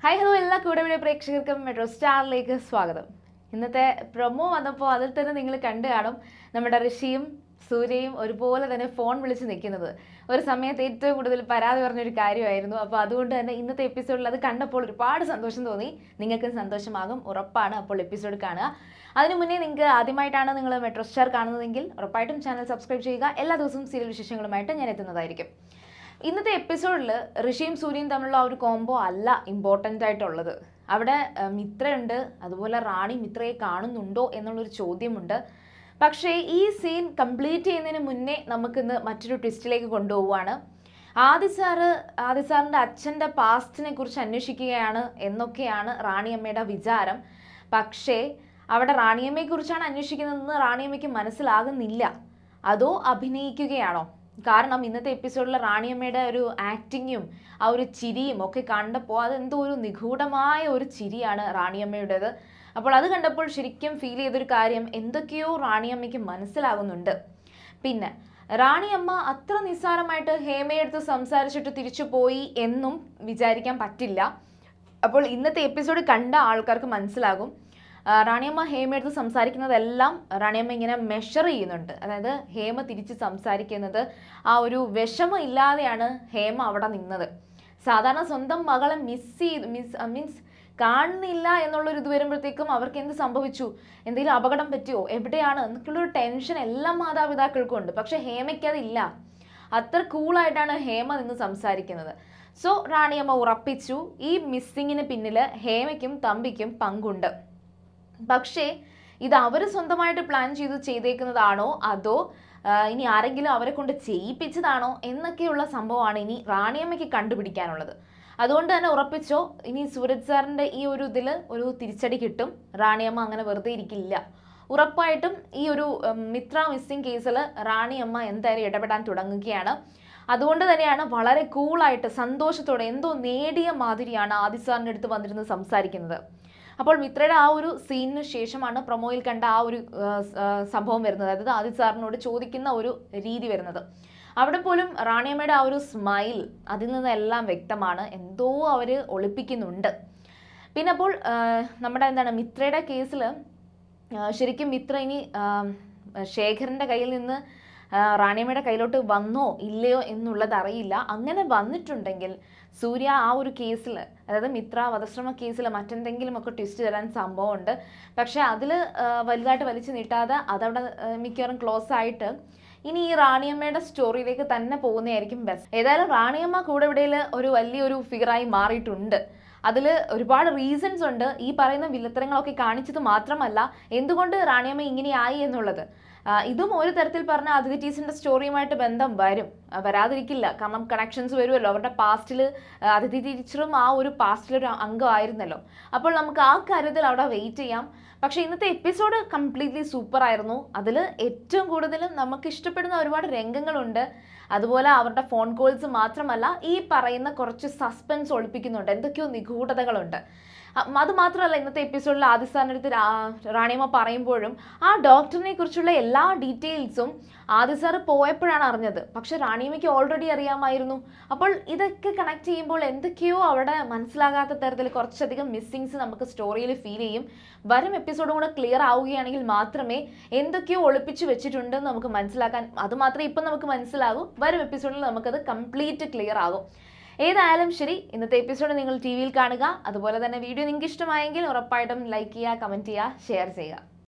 hi hello എല്ലാ കൂടെവിടെ പ്രേക്ഷകർക്കും metro സ്റ്റാറിലേക്ക് സ്വാഗതം ഇന്നത്തെ പ്രൊമോ വന്നപ്പോൾ അതിൽ തന്നെ നിങ്ങൾ കണ്ടു കാണും നമ്മുടെ ഋഷിയും സൂര്യയും ഒരുപോലെ തന്നെ ഫോൺ വിളിച്ച് നിൽക്കുന്നത് ഒരു സമയത്ത് ഏറ്റവും കൂടുതൽ പരാതി പറഞ്ഞൊരു കാര്യമായിരുന്നു അപ്പോൾ അതുകൊണ്ട് തന്നെ ഇന്നത്തെ എപ്പിസോഡിൽ അത് കണ്ടപ്പോൾ ഒരുപാട് സന്തോഷം തോന്നി നിങ്ങൾക്കും സന്തോഷമാകും ഉറപ്പാണ് അപ്പോൾ എപ്പിസോഡ് കാണുക അതിനു മുന്നേ നിങ്ങൾക്ക് ആദ്യമായിട്ടാണ് നിങ്ങൾ മെട്രോ സ്റ്റാർ കാണുന്നതെങ്കിൽ ഉറപ്പായിട്ടും ചാനൽ സബ്സ്ക്രൈബ് ചെയ്യുക എല്ലാ ദിവസവും സീരിയൽ വിശേഷങ്ങളുമായിട്ട് ഞാൻ എത്തുന്നതായിരിക്കും ഇന്നത്തെ എപ്പിസോഡിൽ ഋഷിയും സൂര്യയും തമ്മിലുള്ള ആ ഒരു കോംബോ അല്ല ഇമ്പോർട്ടൻ്റ് ആയിട്ടുള്ളത് അവിടെ ആ, മിത്രയുണ്ട് അതുപോലെ റാണി മിത്രയെ കാണുന്നുണ്ടോ എന്നുള്ളൊരു ചോദ്യമുണ്ട് പക്ഷേ ഈ സീൻ കംപ്ലീറ്റ് ചെയ്യുന്നതിന് മുന്നേ നമുക്കിന്ന് മറ്റൊരു ട്വിസ്റ്റിലേക്ക് കൊണ്ടുപോവുകയാണ് ആദി സാറ് ആദി സാറിൻ്റെ അച്ഛൻ്റെ പാസ്റ്റിനെ കുറിച്ച് അന്വേഷിക്കുകയാണ് എന്നൊക്കെയാണ് റാണിയമ്മയുടെ വിചാരം പക്ഷേ അവിടെ റാണിയമ്മയെക്കുറിച്ചാണ് അന്വേഷിക്കുന്നതെന്ന് റാണിയമ്മയ്ക്ക് മനസ്സിലാകുന്നില്ല അതോ അഭിനയിക്കുകയാണോ കാരണം ഇന്നത്തെ എപ്പിസോഡിലെ റാണിയമ്മയുടെ ഒരു ആക്ടിങ്ങും ആ ഒരു ചിരിയും ഒക്കെ കണ്ടപ്പോൾ അതെന്തോ ഒരു നിഗൂഢമായ ഒരു ചിരിയാണ് റാണിയമ്മയുടേത് അപ്പോൾ അത് കണ്ടപ്പോൾ ശരിക്കും ഫീൽ ചെയ്തൊരു കാര്യം എന്തൊക്കെയോ റാണിയമ്മയ്ക്ക് മനസ്സിലാകുന്നുണ്ട് പിന്നെ റാണിയമ്മ അത്ര നിസ്സാരമായിട്ട് ഹേമയെടുത്ത് സംസാരിച്ചിട്ട് തിരിച്ചു പോയി എന്നും വിചാരിക്കാൻ പറ്റില്ല അപ്പോൾ ഇന്നത്തെ എപ്പിസോഡ് കണ്ട ആൾക്കാർക്ക് മനസ്സിലാകും ആ, റാണിയമ്മ ഹേമയെടുത്ത് സംസാരിക്കുന്നതെല്ലാം റാണിയമ്മ ഇങ്ങനെ മെഷർ ചെയ്യുന്നുണ്ട് അതായത് ഹേമ തിരിച്ച് സംസാരിക്കുന്നത് ആ ഒരു വിഷമം ഇല്ലാതെയാണ് ഹേമ അവിടെ നിന്നത് സാധാരണ സ്വന്തം മകളെ മിസ് ചെയ്ത് മിസ് മീൻസ് കാണുന്നില്ല എന്നുള്ളൊരു ഇത് വരുമ്പോഴത്തേക്കും അവർക്ക് എന്ത് സംഭവിച്ചു എന്തെങ്കിലും അപകടം പറ്റിയോ എവിടെയാണ് എന്നൊക്കെയുള്ളൊരു ടെൻഷൻ എല്ലാ മാതാപിതാക്കൾക്കും ഉണ്ട് പക്ഷെ ഹേമയ്ക്ക് അതില്ല അത്ര കൂളായിട്ടാണ് ഹേമ നിന്ന് സംസാരിക്കുന്നത് സോ റാണിയമ്മ ഉറപ്പിച്ചു ഈ മിസ്സിങ്ങിന് പിന്നിൽ ഹേമയ്ക്കും തമ്പിക്കും പങ്കുണ്ട് പക്ഷേ ഇത് അവർ സ്വന്തമായിട്ട് പ്ലാൻ ചെയ്ത് ചെയ്തേക്കുന്നതാണോ അതോ ആ, ഇനി ആരെങ്കിലും അവരെ കൊണ്ട് ചെയ്യിപ്പിച്ചതാണോ എന്നൊക്കെയുള്ള സംഭവമാണ് ഇനി റാണിയമ്മയ്ക്ക് കണ്ടുപിടിക്കാനുള്ളത് അതുകൊണ്ട് തന്നെ ഉറപ്പിച്ചോ ഇനി സൂരജ് സാറിൻ്റെ ഈ ഒരു ഇതിൽ ഒരു തിരിച്ചടി കിട്ടും റാണിയമ്മ അങ്ങനെ വെറുതെ ഇരിക്കില്ല ഉറപ്പായിട്ടും ഈ ഒരു ഉം, മിത്ര മിസ്സിംഗ് കേസിൽ റാണിയമ്മ എന്തായാലും ഇടപെടാൻ തുടങ്ങുകയാണ് അതുകൊണ്ട് തന്നെയാണ് വളരെ കൂളായിട്ട് സന്തോഷത്തോടെ എന്തോ നേടിയ മാതിരിയാണ് ആദി സാറിൻ്റെ അടുത്ത് വന്നിരുന്ന് സംസാരിക്കുന്നത് അപ്പോൾ മിത്രയുടെ ആ ഒരു സീനിന് ശേഷമാണ് പ്രൊമോയിൽ കണ്ട ആ ഒരു ആ, സ്- ആ, സംഭവം വരുന്നത് അതായത് ആദിത് സാറിനോട് ചോദിക്കുന്ന ഒരു രീതി വരുന്നത് അവിടെ പോലും റാണിയമ്മയുടെ ആ ഒരു സ്മൈൽ അതിൽ നിന്നെല്ലാം വ്യക്തമാണ് എന്തോ അവർ ഒളിപ്പിക്കുന്നുണ്ട് പിന്നെ അപ്പോൾ ആ, നമ്മുടെ എന്താണ് മിത്രയുടെ കേസിൽ ശരിക്കും മിത്ര ഇനി ആ, ശേഖരൻ്റെ കയ്യിൽ നിന്ന് ആ, റാണിയമ്മയുടെ കയ്യിലോട്ട് വന്നോ ഇല്ലയോ എന്നുള്ളത് അറിയില്ല അങ്ങനെ വന്നിട്ടുണ്ടെങ്കിൽ സൂര്യ ആ ഒരു കേസിൽ അതായത് മിത്ര വധശ്രമ കേസിൽ മറ്റെന്തെങ്കിലും ഒക്കെ ട്വിസ്റ്റ് തരാൻ സംഭവമുണ്ട് പക്ഷേ അതിൽ വലുതായിട്ട് വലിച്ചു നീട്ടാതെ അതവിടെ ആ, മിക്കവാറും ക്ലോസ് ആയിട്ട് ഇനി ഈ റാണിയമ്മയുടെ സ്റ്റോറിയിലേക്ക് തന്നെ പോകുന്നതായിരിക്കും ബെസ്റ്റ് ഏതായാലും റാണിയമ്മ കൂടെ ഇവിടെയിൽ ഒരു വലിയൊരു ഫിഗറായി മാറിയിട്ടുണ്ട് അതിൽ ഒരുപാട് റീസൺസ് ഉണ്ട് ഈ പറയുന്ന വില്ലത്തരങ്ങളൊക്കെ കാണിച്ചത് മാത്രമല്ല എന്തുകൊണ്ട് റാണിയമ്മ ഇങ്ങനെയായി എന്നുള്ളത് ആ, ഇതും ഒരു തരത്തിൽ പറഞ്ഞ അതിഥി ടീച്ചറിന്റെ സ്റ്റോറിയുമായിട്ട് ബന്ധം വരും ആ, വരാതിരിക്കില്ല കാരണം കണക്ഷൻസ് വരുമല്ലോ അവരുടെ പാസ്റ്റിൽ അതിഥി ടീച്ചറും ആ ഒരു പാസ്റ്റിലൊരു അംഗമായിരുന്നല്ലോ അപ്പോൾ നമുക്ക് ആ കാര്യത്തിൽ അവിടെ വെയിറ്റ് ചെയ്യാം പക്ഷേ ഇന്നത്തെ എപ്പിസോഡ് കംപ്ലീറ്റ്ലി സൂപ്പർ ആയിരുന്നു അതിൽ ഏറ്റവും കൂടുതലും നമുക്ക് ഇഷ്ടപ്പെടുന്ന ഒരുപാട് രംഗങ്ങളുണ്ട് അതുപോലെ അവരുടെ ഫോൺ കോൾസ് മാത്രമല്ല ഈ പറയുന്ന കുറച്ച് സസ്പെൻസ് ഒളിപ്പിക്കുന്നുണ്ട് എന്തൊക്കെയോ നിഗൂഢതകളുണ്ട് അ- അത് മാത്രമല്ല ഇന്നത്തെ എപ്പിസോഡിൽ ആദിസ്ഥാൻ്റെ അടുത്ത് രാ- റാണിയമ്മ പറയുമ്പോഴും ആ ഡോക്ടറിനെ കുറിച്ചുള്ള എല്ലാ ഡീറ്റെയിൽസും ആദി സാറ് പോയപ്പോഴാണ് അറിഞ്ഞത് പക്ഷെ റാണിയമ്മയ്ക്ക് ഓൾറെഡി അറിയാമായിരുന്നു അപ്പോൾ ഇതൊക്കെ കണക്ട് ചെയ്യുമ്പോൾ എന്തൊക്കെയോ അവിടെ മനസ്സിലാകാത്ത തരത്തിൽ കുറച്ചധികം മിസ്സിങ്സ് നമുക്ക് സ്റ്റോറിയിൽ ഫീൽ ചെയ്യും വരും എപ്പിസോഡും കൂടെ ക്ലിയർ ആവുകയാണെങ്കിൽ മാത്രമേ എന്തൊക്കെയോ ഒളിപ്പിച്ച് വെച്ചിട്ടുണ്ടെന്ന് നമുക്ക് മനസ്സിലാക്കാൻ അത് മാത്രമേ ഇപ്പം നമുക്ക് മനസ്സിലാകൂ വരും എപ്പിസോഡിൽ നമുക്കത് കംപ്ലീറ്റ് ക്ലിയർ ആകും ഏതായാലും ശരി ഇന്നത്തെ എപ്പിസോഡ് നിങ്ങൾ ടി വിയിൽ കാണുക അതുപോലെ തന്നെ വീഡിയോ നിങ്ങൾക്ക് ഇഷ്ടമായെങ്കിൽ ഉറപ്പായിട്ടും ലൈക്ക് ചെയ്യുക കമൻറ്റ് ചെയ്യുക ഷെയർ ചെയ്യുക